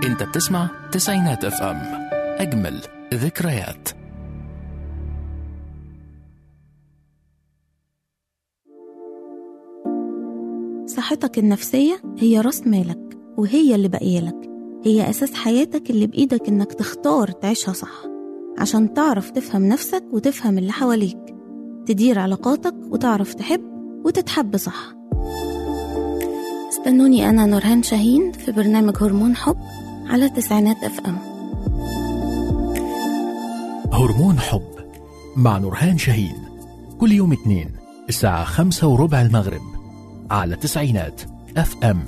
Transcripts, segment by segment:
انت بتسمع تسعينات اف ام اجمل ذكريات صحتك النفسية هي راس مالك وهي اللي باقية لك هي أساس حياتك اللي بإيدك إنك تختار تعيشها صح عشان تعرف تفهم نفسك وتفهم اللي حواليك تدير علاقاتك وتعرف تحب وتتحب صح استنوني أنا نورهان شاهين في برنامج هرمون حب على تسعينات اف ام هرمون حب مع نورهان شاهين كل يوم اثنين الساعة خمسة وربع المغرب على تسعينات اف ام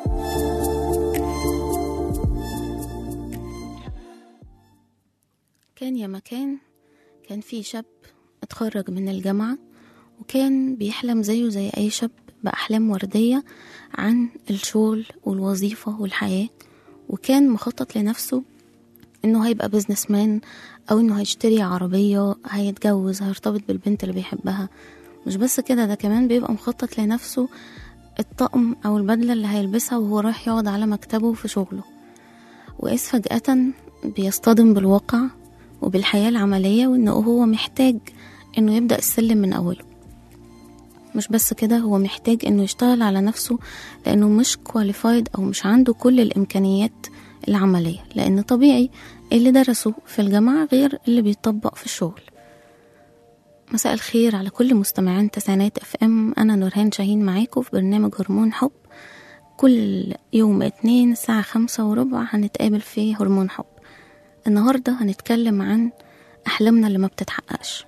كان يا مكان كان في شاب اتخرج من الجامعة وكان بيحلم زيه زي أي شاب بأحلام وردية عن الشغل والوظيفة والحياة وكان مخطط لنفسه إنه هيبقى بيزنس مان أو إنه هيشتري عربية هيتجوز هيرتبط بالبنت اللي بيحبها مش بس كده ده كمان بيبقى مخطط لنفسه الطقم أو البدلة اللي هيلبسها وهو رايح يقعد على مكتبه في شغله وإذ فجأة بيصطدم بالواقع وبالحياة العملية وإنه هو محتاج إنه يبدأ السلم من أوله مش بس كده هو محتاج إنه يشتغل على نفسه لأنه مش كواليفايد أو مش عنده كل الإمكانيات العملية لأن طبيعي اللي درسه في الجامعة غير اللي بيطبق في الشغل مساء الخير على كل مستمعين تسعينات اف ام انا نورهان شاهين معاكم في برنامج هرمون حب كل يوم اتنين الساعة خمسة وربع هنتقابل في هرمون حب النهاردة هنتكلم عن أحلامنا اللي ما بتتحققش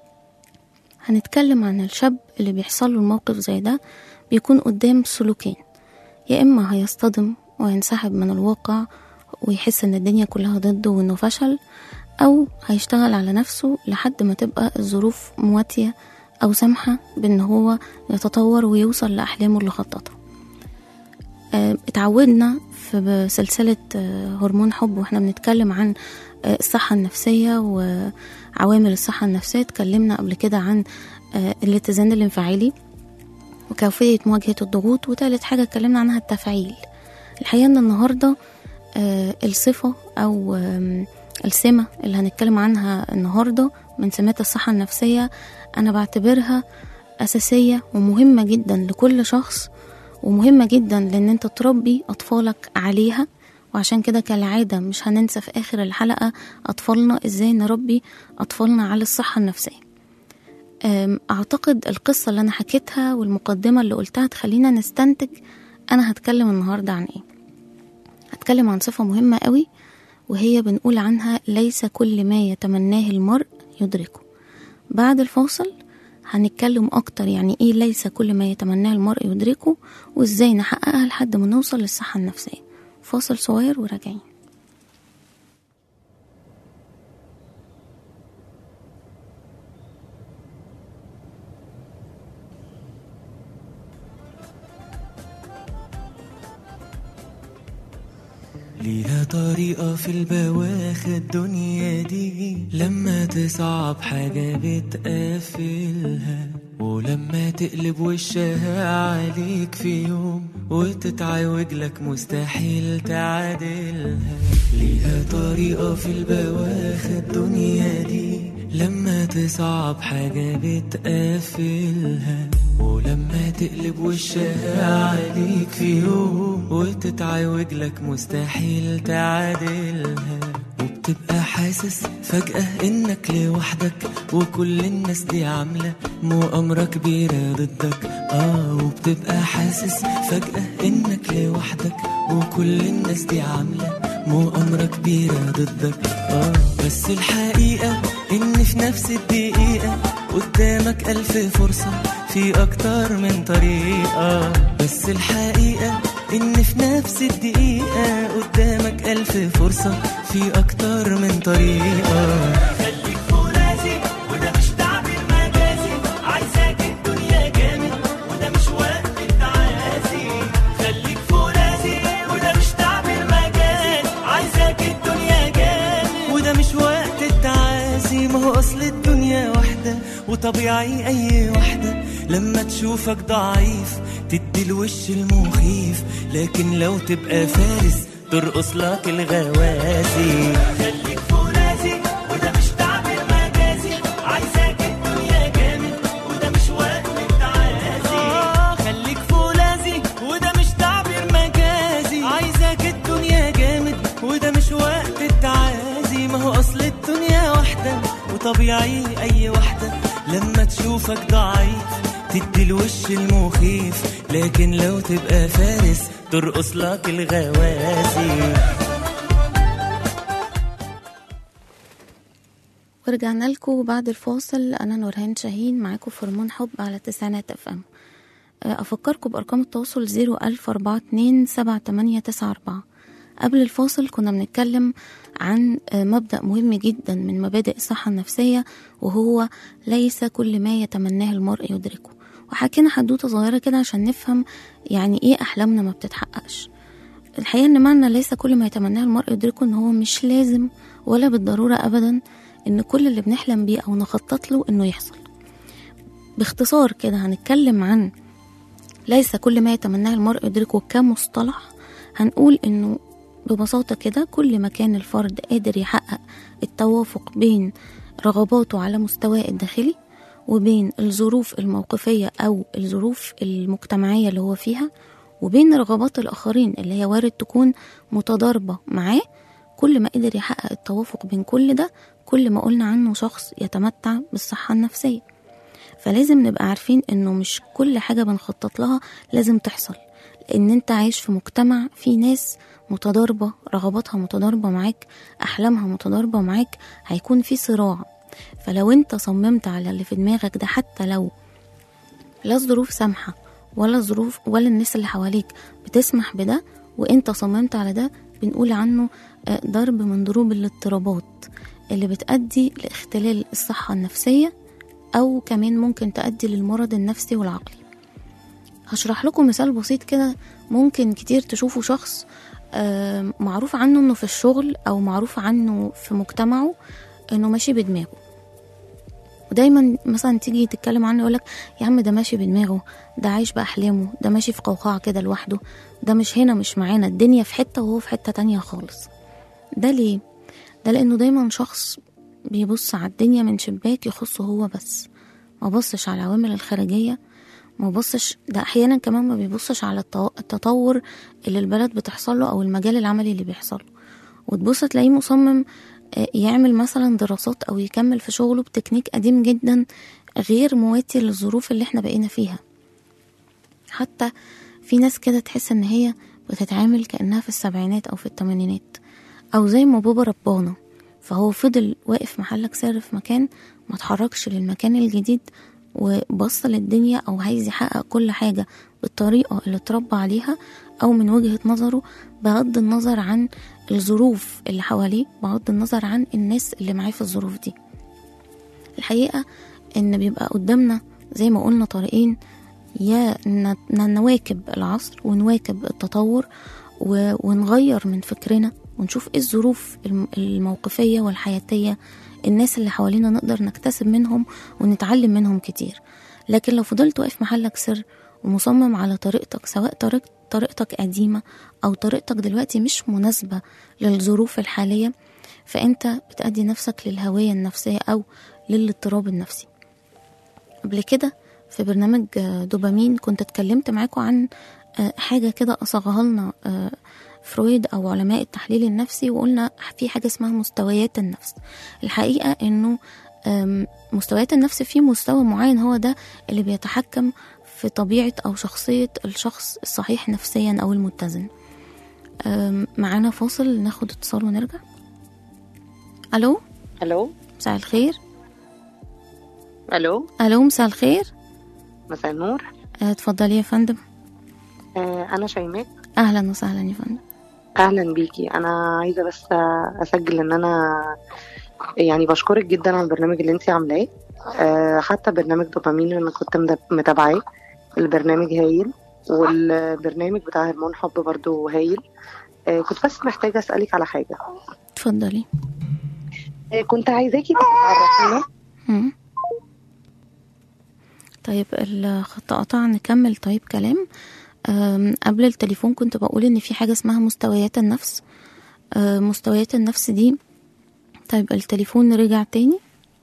هنتكلم عن الشاب اللي بيحصل له الموقف زي ده بيكون قدام سلوكين يا إما هيصطدم وينسحب من الواقع ويحس إن الدنيا كلها ضده وإنه فشل أو هيشتغل على نفسه لحد ما تبقى الظروف مواتية أو سامحة بإن هو يتطور ويوصل لأحلامه اللي خططها آه، اتعودنا في سلسلة آه، هرمون حب واحنا بنتكلم عن آه، الصحة النفسية وعوامل الصحة النفسية اتكلمنا قبل كده عن آه، الاتزان الانفعالي وكيفية مواجهة الضغوط وتالت حاجة اتكلمنا عنها التفعيل الحقيقة ان النهاردة آه، الصفة أو آم، السمة اللي هنتكلم عنها النهاردة من سمات الصحة النفسية أنا بعتبرها أساسية ومهمة جدا لكل شخص ومهمة جدا لأن أنت تربي أطفالك عليها وعشان كده كالعادة مش هننسى في آخر الحلقة أطفالنا إزاي نربي أطفالنا على الصحة النفسية أم، أعتقد القصة اللي أنا حكيتها والمقدمة اللي قلتها تخلينا نستنتج أنا هتكلم النهاردة عن إيه هتكلم عن صفة مهمة قوي وهي بنقول عنها ليس كل ما يتمناه المرء يدركه بعد الفاصل هنتكلم أكتر يعني إيه ليس كل ما يتمناه المرء يدركه وإزاي نحققها لحد ما نوصل للصحة النفسية فاصل صغير وراجعين ليها طريقة في البواخة الدنيا دي لما تصعب حاجة بتقفلها ولما تقلب وشها عليك في يوم وتتعوج لك مستحيل تعادلها ليها طريقة في البواخة الدنيا دي لما تصعب حاجة بتقفلها ولما تقلب وشها عليك في يوم وتتعوج لك مستحيل تعادلها وبتبقى حاسس فجأة انك لوحدك وكل الناس دي عاملة مؤامرة كبيرة ضدك اه وبتبقى حاسس فجأة انك لوحدك وكل الناس دي عاملة مؤامرة كبيرة ضدك اه بس الحقيقة ان في نفس الدقيقة قدامك ألف فرصة في أكتر من طريقة بس الحقيقة إن في نفس الدقيقة قدامك ألف فرصة في أكتر من طريقة خليك فرازي وده مش تعبير مجازي عايزاك الدنيا جامد وده مش وقت التعازي خليك فرازي وده مش تعبير مجازي عايزاك الدنيا جامد وده مش وقت التعازي ما هو أصل الدنيا واحدة وطبيعي أي واحدة لما تشوفك ضعيف تدي الوش المخيف لكن لو تبقى فارس ترقص لك الغوازي خليك فولاذي وده مش تعبير مجازي عايزاك الدنيا جامد وده مش وقت التعازي آه خليك فولاذي وده مش تعبير مجازي عايزاك الدنيا جامد وده مش وقت التعازي ما هو اصل الدنيا واحدة وطبيعي اي واحدة لما تشوفك ضعيف تدي الوش المخيف لكن لو تبقى فارس ترقص لك الغوازي ورجعنا لكم بعد الفاصل انا نورهان شاهين معاكم في هرمون حب على تسعينات اف ام افكركم بارقام التواصل 010427894 قبل الفاصل كنا بنتكلم عن آه، مبدأ مهم جدا من مبادئ الصحة النفسية وهو ليس كل ما يتمناه المرء يدركه وحكينا حدوتة صغيرة كده عشان نفهم يعني ايه أحلامنا ما بتتحققش الحقيقة ان معنى ليس كل ما يتمناه المرء يدركه ان هو مش لازم ولا بالضرورة أبدا ان كل اللي بنحلم بيه أو نخطط له انه يحصل باختصار كده هنتكلم عن ليس كل ما يتمناه المرء يدركه كمصطلح هنقول انه ببساطة كده كل ما كان الفرد قادر يحقق التوافق بين رغباته على مستواه الداخلي وبين الظروف الموقفية أو الظروف المجتمعية اللي هو فيها وبين رغبات الآخرين اللي هي وارد تكون متضاربة معاه كل ما قدر يحقق التوافق بين كل ده كل ما قلنا عنه شخص يتمتع بالصحة النفسية فلازم نبقى عارفين انه مش كل حاجة بنخطط لها لازم تحصل لان انت عايش في مجتمع فيه ناس متضاربة رغباتها متضاربة معاك احلامها متضاربة معاك هيكون في صراع فلو انت صممت على اللي في دماغك ده حتى لو لا الظروف سامحة ولا الظروف ولا الناس اللي حواليك بتسمح بده وانت صممت على ده بنقول عنه آه، ضرب من ضروب الاضطرابات اللي بتأدي لاختلال الصحة النفسية أو كمان ممكن تؤدي للمرض النفسي والعقلي هشرح لكم مثال بسيط كده ممكن كتير تشوفوا شخص آه، معروف عنه انه في الشغل او معروف عنه في مجتمعه انه ماشي بدماغه ودايما مثلا تيجي تتكلم عنه يقولك يا عم ده ماشي بدماغه ده عايش بأحلامه ده ماشي في قوقعة كده لوحده ده مش هنا مش معانا الدنيا في حتة وهو في حتة تانية خالص ده ليه؟ ده لأنه دايما شخص بيبص على الدنيا من شباك يخصه هو بس ما بصش على العوامل الخارجية ما بصش ده أحيانا كمان ما بيبصش على التو- التطور اللي البلد بتحصل له أو المجال العملي اللي بيحصل له وتبص تلاقيه مصمم آه، يعمل مثلا دراسات أو يكمل في شغله بتكنيك قديم جدا غير مواتي للظروف اللي احنا بقينا فيها حتى في ناس كده تحس ان هي بتتعامل كأنها في السبعينات أو في الثمانينات أو زي ما بابا ربانا فهو فضل واقف محلك سر في مكان ما اتحركش للمكان الجديد وبص للدنيا أو عايز يحقق كل حاجة بالطريقة اللي اتربى عليها أو من وجهة نظره بغض النظر عن الظروف اللي حواليه بغض النظر عن الناس اللي معاه في الظروف دي الحقيقة إن بيبقى قدامنا زي ما قلنا طريقين يا ن- ن- نواكب العصر ونواكب التطور و- ونغير من فكرنا ونشوف ايه الظروف الم- الموقفية والحياتية الناس اللي حوالينا نقدر نكتسب منهم ونتعلم منهم كتير لكن لو فضلت واقف محلك سر ومصمم على طريقتك سواء طريق طريقتك قديمة أو طريقتك دلوقتي مش مناسبة للظروف الحالية فأنت بتأدي نفسك للهوية النفسية أو للاضطراب النفسي قبل كده في برنامج آه، دوبامين كنت اتكلمت معاكم عن آه، حاجة كده أصاغها لنا آه، فرويد أو علماء التحليل النفسي وقلنا في حاجة اسمها مستويات النفس الحقيقة إنه آم، مستويات النفس في مستوى معين هو ده اللي بيتحكم في طبيعة أو شخصية الشخص الصحيح نفسيا أو المتزن آم، معانا فاصل ناخد اتصال ونرجع ألو الو مساء الخير الو ألو مساء الخير مساء النور آه، اتفضلي يا فندم آه انا شيماء أهلا وسهلا يا فندم اهلا بيكي انا عايزه بس آه، اسجل ان انا يعني بشكرك جدا على البرنامج اللي انت عاملاه آه حتى برنامج دوبامين انا كنت مد- متابعاه البرنامج هايل والبرنامج بتاع هرمون حب برضو هايل آه كنت بس محتاجه اسالك على حاجه اتفضلي آه كنت عايزاكي بس تعرفينا مم. طيب الخط قطع نكمل طيب كلام أم، قبل التليفون كنت بقول ان في حاجة اسمها مستويات النفس أه، مستويات النفس دي طيب التليفون رجع تاني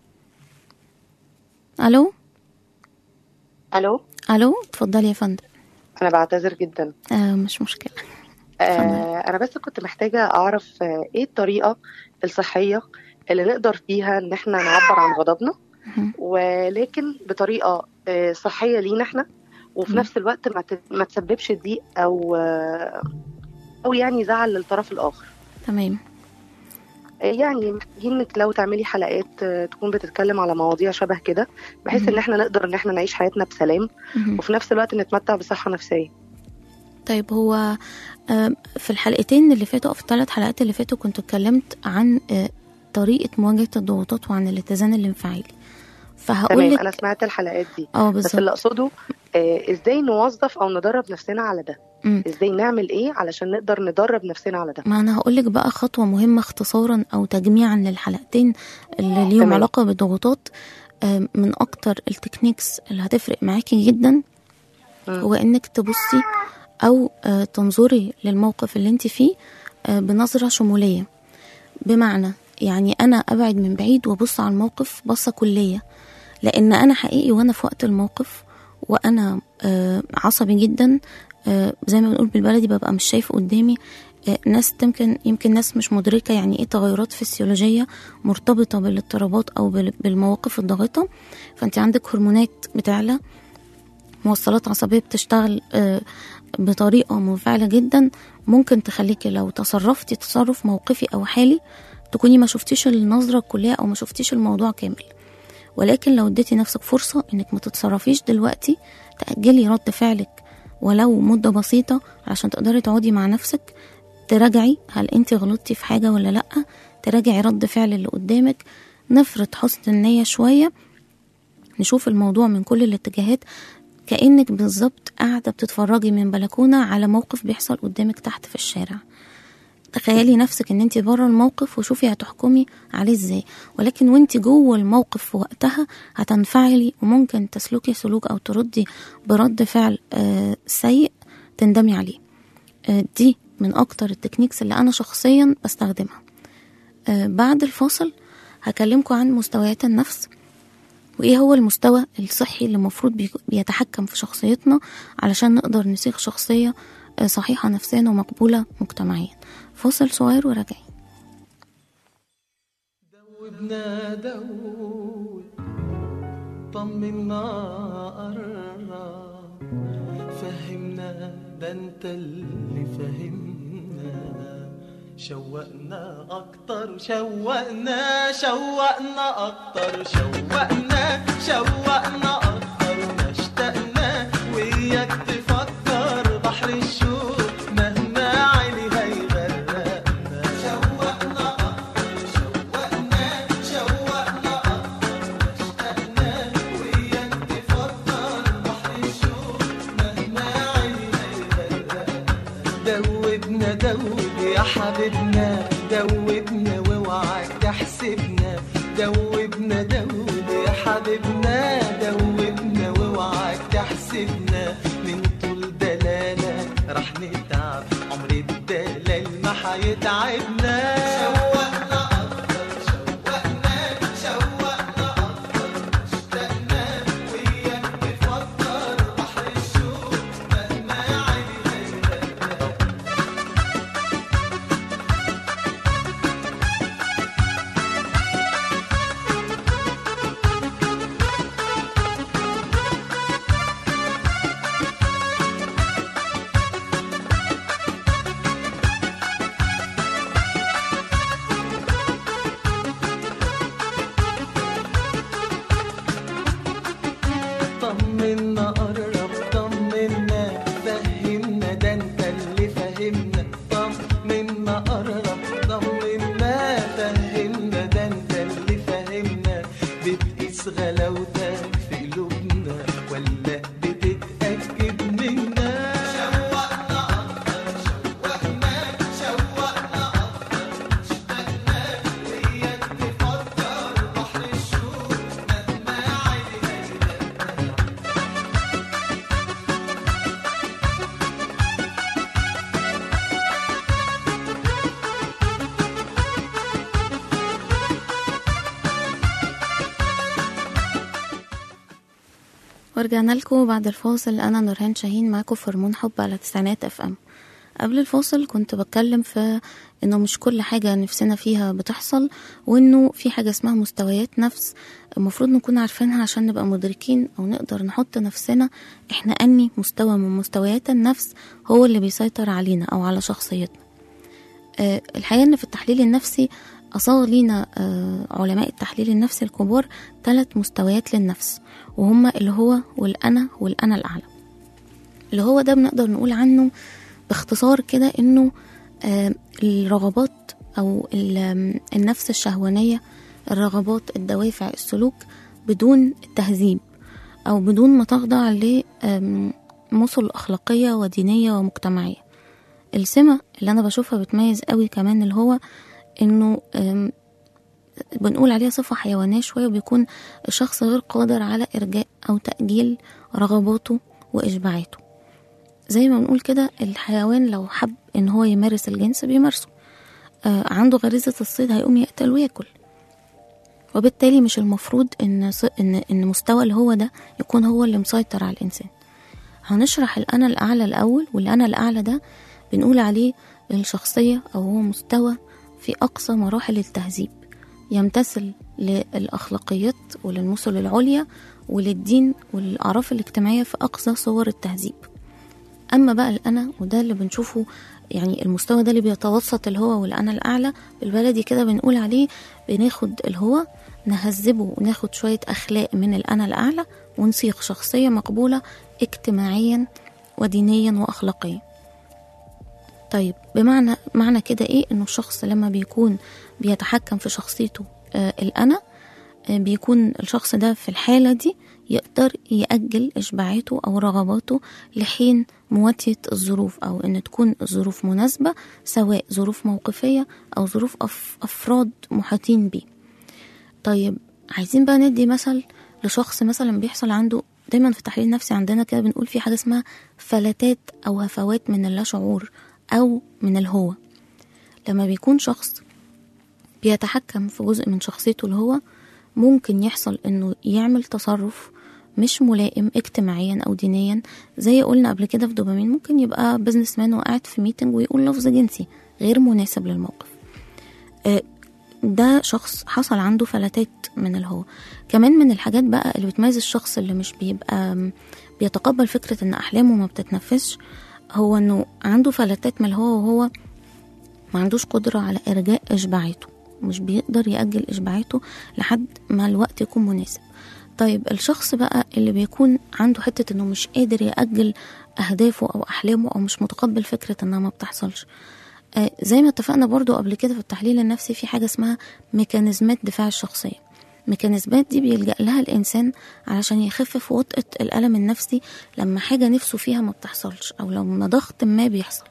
الو الو الو اتفضلي يا فندم انا بعتذر جدا آه مش مشكلة آه انا بس كنت محتاجه اعرف آه ايه الطريقه الصحيه اللي نقدر فيها ان احنا نعبر عن غضبنا مهم. ولكن بطريقه آه صحيه لينا احنا وفي مم. نفس الوقت ما ت- ما تسببش ضيق او آه او يعني زعل للطرف الاخر تمام آه يعني محتاجين انك لو تعملي حلقات آه تكون بتتكلم على مواضيع شبه كده بحيث مم. ان احنا نقدر ان احنا نعيش حياتنا بسلام مهم. وفي نفس الوقت نتمتع بصحه نفسيه طيب هو آم، في الحلقتين اللي فاتوا او في الثلاث حلقات اللي فاتوا كنت اتكلمت عن آه، طريقة مواجهة الضغوطات وعن الاتزان الانفعالي فهقول تمام لك انا سمعت الحلقات دي اه بس اللي بالظبط اقصده آه، ازاي نوظف او ندرب نفسنا على ده مم. ازاي نعمل ايه علشان نقدر ندرب نفسنا على ده ما انا هقول لك بقى خطوة مهمة اختصارا او تجميعا للحلقتين اللي ليهم تمام. علاقة بالضغوطات آم، من اكتر التكنيكس اللي هتفرق معاكي جدا مم. هو انك تبصي او آه، تنظري للموقف اللي انت فيه آه، بنظرة شمولية بمعنى يعني انا ابعد من بعيد وابص على الموقف بصة كلية لان انا حقيقي وانا في وقت الموقف وانا آه، عصبي جدا آه، زي ما بنقول بالبلدي ببقى مش شايف قدامي آه، ناس يمكن يمكن ناس مش مدركة يعني ايه تغيرات فسيولوجية مرتبطة بالاضطرابات او بال- بالمواقف الضاغطة فانت عندك هرمونات بتعلى موصلات عصبية بتشتغل آه، بطريقة منفعلة جدا ممكن تخليكي لو تصرفتي تصرف موقفي أو حالي تكوني ما شفتيش النظرة الكلية أو ما شفتيش الموضوع كامل ولكن لو اديتي نفسك فرصة انك ما تتصرفيش دلوقتي تأجلي رد فعلك ولو مدة بسيطة عشان تقدري تقعدي مع نفسك تراجعي هل انت غلطتي في حاجة ولا لأ تراجعي رد فعل اللي قدامك نفرض حسن النية شوية نشوف الموضوع من كل الاتجاهات كأنك بالظبط قاعدة بتتفرجي من بلكونة على موقف بيحصل قدامك تحت في الشارع تخيلي نفسك ان انت بره الموقف وشوفي هتحكمي عليه ازاي ولكن وانت جوه الموقف في وقتها هتنفعلي وممكن تسلكي سلوك او تردي برد فعل آه سيء تندمي عليه آه دي من اكتر التكنيكس اللي انا شخصيا بستخدمها آه بعد الفاصل هكلمكم عن مستويات النفس وايه هو المستوى الصحي اللي المفروض بي- بيتحكم في شخصيتنا علشان نقدر نصيغ شخصية آه، صحيحة نفسيا ومقبولة مجتمعيا فاصل صغير وراجعين دوبنا دوب طمنا قرب فهمنا ده انت اللي فهمنا شوقنا اكتر شوقنا شوقنا اكتر شوقنا شوقنا اكتر ما اشتقنا وياك تفكر بحر الشوق مهما عيني هيغرقنا شوقنا اكتر شوقنا شوقنا اكتر ما اشتقنا وياك تفكر بحر الشوق مهما عيني هيغرقنا دوبنا دوب يا حبيبنا دوبنا واوعى تحسبنا دوبنا دوب يا حبيبنا دوبنا واوعى تحسبنا من طول دلالة راح نتعب عمر الدلال ما حيتعبنا شوقنا أكتر شوقنا شوقنا أكتر اشتقنا وياك تفكر بحر الشوق مهما عيني هيغرقنا ورجعنا لكم بعد الفاصل انا نورهان شاهين معاكم في هرمون حب على تسعينات اف ام قبل الفاصل كنت بتكلم في انه مش كل حاجة نفسنا فيها بتحصل وانه في حاجة اسمها مستويات نفس المفروض نكون عارفينها عشان نبقى مدركين او نقدر نحط نفسنا احنا اني مستوى من مستويات النفس هو اللي بيسيطر علينا او على شخصيتنا آه، الحقيقة ان في التحليل النفسي أصاغ لينا آه، علماء التحليل النفسي الكبار ثلاث مستويات للنفس وهما اللي هو والأنا والأنا الأعلى اللي هو ده بنقدر نقول عنه باختصار كده إنه آه، الرغبات أو ال- آم، النفس الشهوانية الرغبات الدوافع السلوك بدون التهذيب أو بدون ما تخضع لمثل أخلاقية ودينية ومجتمعية السمة اللي أنا بشوفها بتميز قوي كمان اللي هو إنه آم، بنقول عليها صفة حيوانية شوية وبيكون الشخص غير قادر على إرجاء أو تأجيل رغباته وإشباعاته زي ما بنقول كده الحيوان لو حب إن هو يمارس الجنس بيمارسه آه عنده غريزة الصيد هيقوم يقتل وياكل وبالتالي مش المفروض إن ص- إن إن مستوى اللي هو ده يكون هو اللي مسيطر على الإنسان هنشرح الأنا الأعلى الأول والأنا الأعلى ده بنقول عليه الشخصية أو هو مستوى في أقصى مراحل التهذيب يمتثل للأخلاقيات وللمثل العليا وللدين والأعراف الاجتماعية في أقصى صور التهذيب أما بقى الأنا وده اللي بنشوفه يعني المستوى ده اللي بيتوسط الهو والأنا الأعلى بالبلدي كده بنقول عليه بناخد الهو نهذبه وناخد شوية أخلاق من الأنا الأعلى ونصيغ شخصية مقبولة اجتماعيا ودينيا وأخلاقيا طيب بمعنى معنى كده ايه انه الشخص لما بيكون بيتحكم في شخصيته آه الانا آه بيكون الشخص ده في الحالة دي يقدر يأجل إشباعاته أو رغباته لحين مواتية الظروف أو إن تكون الظروف مناسبة سواء ظروف موقفية أو ظروف أف أفراد محاطين بيه طيب عايزين بقى ندي مثل لشخص مثلا بيحصل عنده دايما في التحليل النفسي عندنا كده بنقول في حاجة اسمها فلتات أو هفوات من اللاشعور أو من الهوى لما بيكون شخص بيتحكم في جزء من شخصيته اللي هو ممكن يحصل انه يعمل تصرف مش ملائم اجتماعيا او دينيا زي قلنا قبل كده في دوبامين ممكن يبقى بزنس مان وقاعد في ميتنج ويقول لفظ جنسي غير مناسب للموقف آه، ده شخص حصل عنده فلتات من الهوى كمان من الحاجات بقى اللي بتميز الشخص اللي مش بيبقى م، بيتقبل فكرة ان احلامه ما بتتنفذش هو انه عنده فلتات من الهوى وهو ما عندوش قدرة على إرجاء إشباعاته مش بيقدر يأجل إشباعاته لحد ما الوقت يكون مناسب طيب الشخص بقى اللي بيكون عنده حتة إنه مش قادر يأجل أهدافه أو أحلامه أو مش متقبل فكرة إنها ما بتحصلش آه زي ما اتفقنا برضو قبل كده في التحليل النفسي في حاجة اسمها ميكانيزمات دفاع الشخصية ميكانيزمات دي بيلجأ لها الإنسان علشان يخفف وطأة الألم النفسي لما حاجة نفسه فيها ما بتحصلش أو لما ضغط ما بيحصل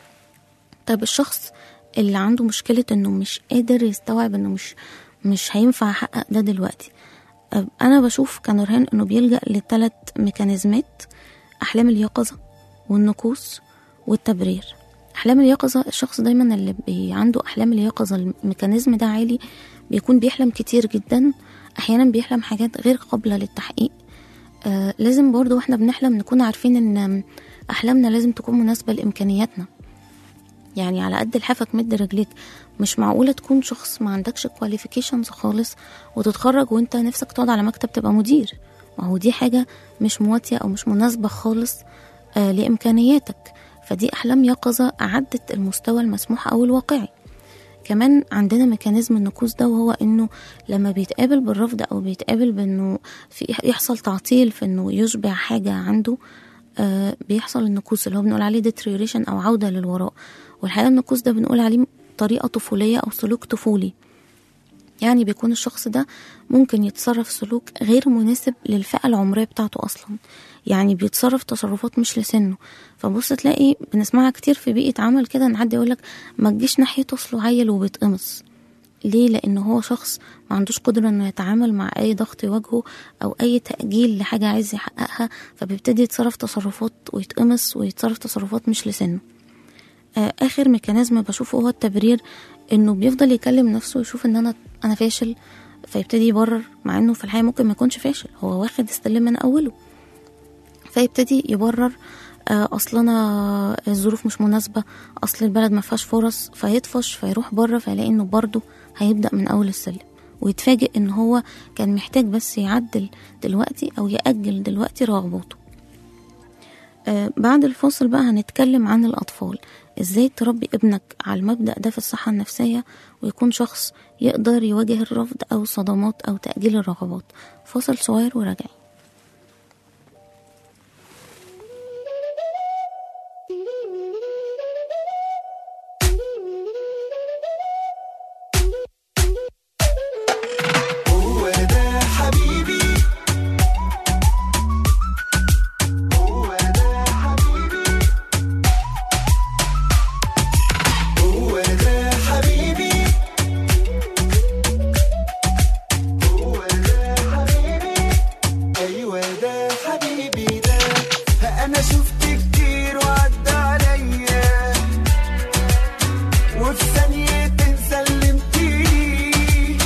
طيب الشخص اللي عنده مشكلة انه مش قادر يستوعب انه مش مش هينفع احقق ده دلوقتي أه، انا بشوف كنورهان انه بيلجأ لثلاث ميكانيزمات احلام اليقظة والنكوص والتبرير احلام اليقظة الشخص دايما اللي بي عنده احلام اليقظة الميكانيزم ده عالي بيكون بيحلم كتير جدا احيانا بيحلم حاجات غير قابلة للتحقيق آه لازم برضو واحنا بنحلم نكون عارفين ان احلامنا لازم تكون مناسبة لامكانياتنا يعني على قد لحافك مد رجليك مش معقولة تكون شخص ما عندكش كواليفيكيشنز خالص وتتخرج وانت نفسك تقعد على مكتب تبقى مدير ما هو دي حاجة مش مواتية أو مش مناسبة خالص آه لإمكانياتك فدي أحلام يقظة عدت المستوى المسموح أو الواقعي كمان عندنا ميكانيزم النكوص ده وهو انه لما بيتقابل بالرفض او بيتقابل بانه في يحصل تعطيل في انه يشبع حاجة عنده آه بيحصل النكوص اللي هو بنقول عليه deterioration او عودة للوراء والحقيقة النكوص ده بنقول عليه طريقة طفولية او سلوك طفولي يعني بيكون الشخص ده ممكن يتصرف سلوك غير مناسب للفئة العمرية بتاعته أصلا يعني بيتصرف تصرفات مش لسنه فبص تلاقي بنسمعها كتير في بيئة عمل كده ان حد يقولك ما تجيش ناحية أصله عيل وبيتقمص ليه لأن هو شخص ما عندوش قدرة انه يتعامل مع أي ضغط يواجهه أو أي تأجيل لحاجة عايز يحققها فبيبتدي يتصرف تصرفات ويتقمص ويتصرف تصرفات مش لسنه آه، اخر ميكانيزم بشوفه هو التبرير انه بيفضل يكلم نفسه ويشوف ان انا انا فاشل فيبتدي يبرر مع انه في الحقيقه ممكن ما يكونش فاشل هو واخد استلم من اوله فيبتدي يبرر آه، اصل انا الظروف مش مناسبه اصل البلد ما فيهاش فرص فيطفش فيروح بره فيلاقي انه برضه هيبدا من اول السلم ويتفاجئ ان هو كان محتاج بس يعدل دلوقتي او ياجل دلوقتي رغباته آه، بعد الفاصل بقى هنتكلم عن الأطفال إزاي تربي ابنك على المبدأ ده في الصحة النفسية ويكون شخص يقدر يواجه الرفض أو صدمات أو تأجيل الرغبات فاصل صغير وراجعين هو ده حبيبي هو ده حبيبي هو ده حبيبي هو ده حبيبي ايوه ده حبيبي ده انا شفت كتير وعدى عليا وفي ثانية سلمتيلي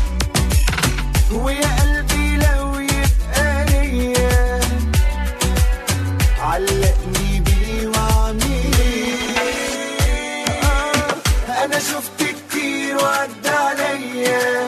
ويا قلبي لو يبقى ليا علقني بيه واعملي آه انا شفت كتير وعدى عليا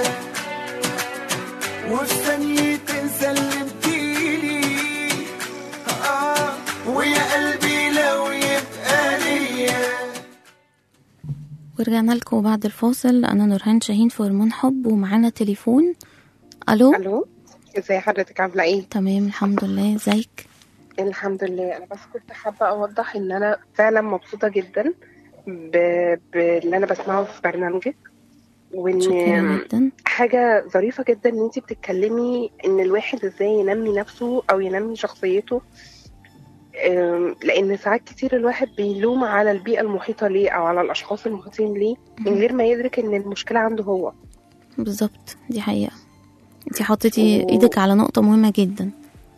وفي ثانية سلمتيلي آه ويا قلبي لو يبقى ليا ورجعنا لكم بعد الفاصل أنا نورهان شاهين في هرمون حب ومعانا تليفون ألو الو ازي حضرتك عامله ايه تمام الحمد لله ازيك الحمد لله انا بس كنت حابه اوضح ان انا فعلا مبسوطه جدا ب... باللي انا بسمعه في برنامجك شكرا وان جدا حاجه ظريفه جدا ان انت بتتكلمي ان الواحد ازاي ينمي نفسه او ينمي شخصيته أم، لان ساعات كتير الواحد بيلوم على البيئه المحيطه ليه او على الاشخاص المحيطين ليه من غير ما يدرك ان المشكله عنده هو بالظبط دي حقيقة انتي حطيتي و- ايدك على نقطة مهمة جدا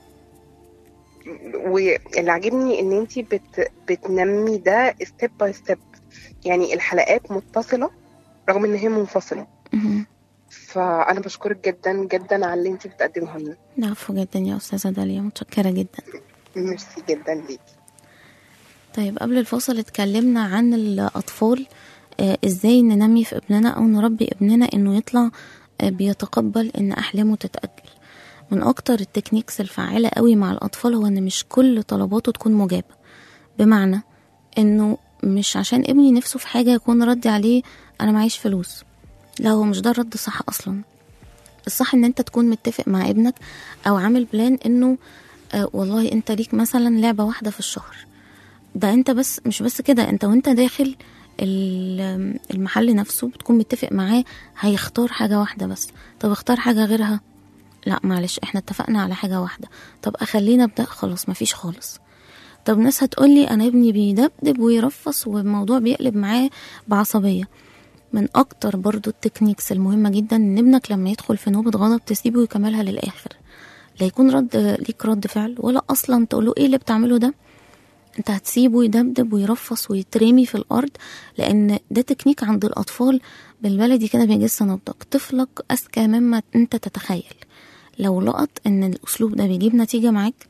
واللي عاجبني ان انت بت... بتنمي ده ستيب باي ستيب يعني الحلقات متصله رغم ان هي منفصله مهم. فانا بشكرك جدا جدا على اللي انت بتقدمه لنا العفو جدا يا أستاذة داليا متشكرة جدا ميرسي جدا ليكي طيب قبل الفاصل اتكلمنا عن الأطفال آه، ازاي ننمي في ابننا أو نربي ابننا انه يطلع آه، بيتقبل ان أحلامه تتأجل من أكتر التكنيكس الفعالة قوي مع الأطفال هو ان مش كل طلباته تكون مجابة بمعنى انه مش عشان ابني نفسه في حاجة يكون ردي عليه أنا معيش فلوس لا هو مش ده الرد صح أصلا الصح ان انت تكون متفق مع ابنك او عامل بلان انه آه والله انت ليك مثلا لعبة واحدة في الشهر ده انت بس مش بس كده انت وانت داخل ال- المحل نفسه بتكون متفق معاه هيختار حاجة واحدة بس طب اختار حاجة غيرها لا معلش احنا اتفقنا على حاجة واحدة طب اخلينا ابدأ خلاص مفيش خالص طب ناس هتقولي انا ابني بيدبدب ويرفص والموضوع بيقلب معاه بعصبية من اكتر برضو التكنيكس المهمة جدا ان ابنك لما يدخل في نوبة غضب تسيبه يكملها للاخر لا يكون رد ليك رد فعل ولا اصلا تقوله ايه اللي بتعمله ده انت هتسيبه يدبدب ويرفص ويترمي في الارض لان ده تكنيك عند الاطفال بالبلدي كده بيجس نبضك طفلك اذكى مما انت تتخيل لو لقط ان الاسلوب ده بيجيب نتيجة معاك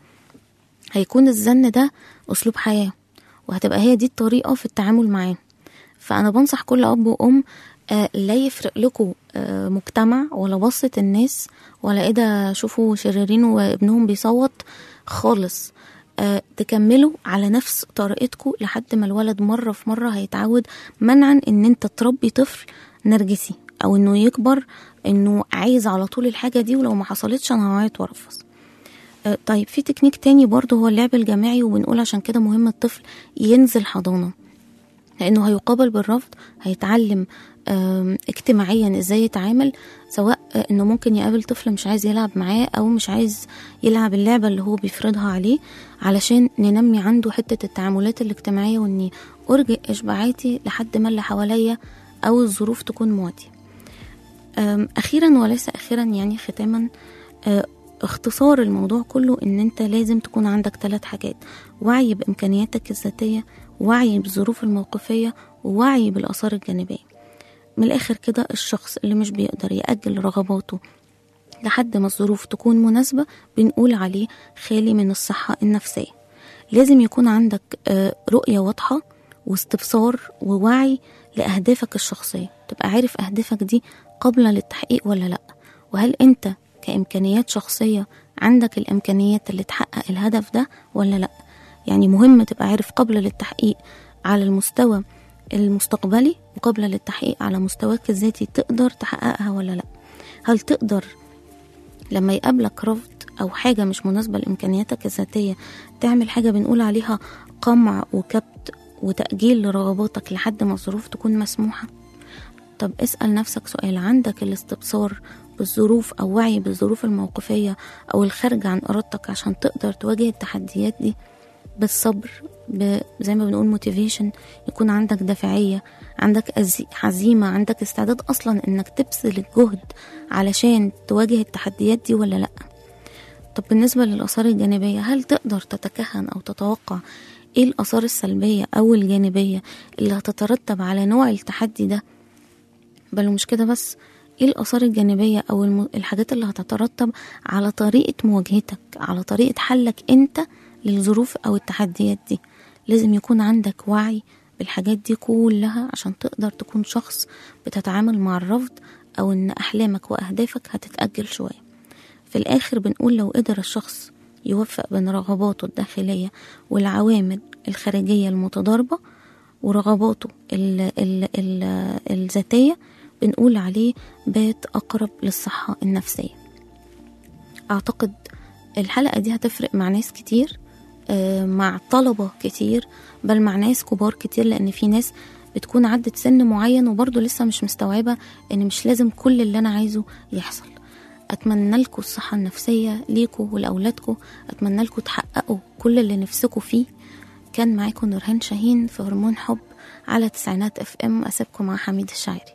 هيكون الزن ده اسلوب حياة وهتبقى هي دي الطريقة في التعامل معاه فانا بنصح كل اب وام آه، لا يفرق لكم آه، مجتمع ولا بصة الناس ولا ايه ده شوفوا شريرين وابنهم بيصوت خالص آه، تكملوا على نفس طريقتكم لحد ما الولد مرة في مرة هيتعود منعا ان انت تربي طفل نرجسي او انه يكبر انه عايز على طول الحاجة دي ولو ما حصلتش انا هعيط وارفض آه، طيب في تكنيك تاني برضه هو اللعب الجماعي وبنقول عشان كده مهم الطفل ينزل حضانة لانه هيقابل بالرفض هيتعلم آم، اجتماعيا ازاي يتعامل سواء آه، انه ممكن يقابل طفل مش عايز يلعب معاه او مش عايز يلعب اللعبة اللي هو بيفرضها عليه علشان ننمي عنده حتة التعاملات الاجتماعية واني ارجئ اشباعاتي لحد ما اللي حواليا او الظروف تكون مواتية آم، اخيرا وليس اخيرا يعني ختاما آه، اختصار الموضوع كله ان انت لازم تكون عندك ثلاث حاجات وعي بامكانياتك الذاتيه وعي بالظروف الموقفيه ووعي بالاثار الجانبيه من الاخر كده الشخص اللي مش بيقدر ياجل رغباته لحد ما الظروف تكون مناسبة بنقول عليه خالي من الصحة النفسية لازم يكون عندك آه، رؤية واضحة واستبصار ووعي لأهدافك الشخصية تبقى عارف أهدافك دي قابلة للتحقيق ولا لأ وهل أنت كإمكانيات شخصية عندك الإمكانيات اللي تحقق الهدف ده ولا لأ يعني مهم تبقى عارف قابلة للتحقيق على المستوى المستقبلي وقابلة للتحقيق على مستواك الذاتي تقدر تحققها ولا لأ هل تقدر لما يقابلك رفض أو حاجة مش مناسبة لإمكانياتك الذاتية تعمل حاجة بنقول عليها قمع وكبت وتأجيل لرغباتك لحد ما الظروف تكون مسموحة طب اسأل نفسك سؤال عندك الاستبصار بالظروف أو وعي بالظروف الموقفية أو الخارجة عن إرادتك عشان تقدر تواجه التحديات دي بالصبر ب... زي ما بنقول موتيفيشن يكون عندك دافعية عندك أز- عزيمة عندك استعداد أصلا إنك تبذل الجهد علشان تواجه التحديات دي ولا لأ طب بالنسبة للآثار الجانبية هل تقدر تتكهن أو تتوقع إيه الآثار السلبية أو الجانبية اللي هتترتب على نوع التحدي ده بل مش كده بس ايه الآثار الجانبية أو الم... الحاجات اللي هتترتب على طريقة مواجهتك على طريقة حلك أنت للظروف أو التحديات دي لازم يكون عندك وعي بالحاجات دي كلها عشان تقدر تكون شخص بتتعامل مع الرفض أو إن أحلامك وأهدافك هتتأجل شوية في الآخر بنقول لو قدر الشخص يوفق بين رغباته الداخلية والعوامل الخارجية المتضاربة ورغباته ال ال ال الذاتية بنقول عليه بات أقرب للصحة النفسية أعتقد الحلقة دي هتفرق مع ناس كتير آه، مع طلبة كتير بل مع ناس كبار كتير لأن في ناس بتكون عدت سن معين وبرضه لسه مش مستوعبة إن مش لازم كل اللي أنا عايزه يحصل أتمنى لكم الصحة النفسية ليكوا ولأولادكم أتمنى لكم تحققوا كل اللي نفسكم فيه كان معاكم نورهان شاهين في هرمون حب على تسعينات اف ام أسيبكم مع حميد الشاعري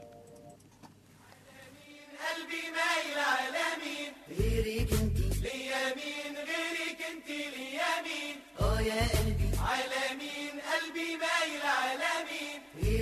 قلبي مايل على مين غيرك انت ليا مين غيرك انت ليا مين اه يا قلبي على مين قلبي مايل على مين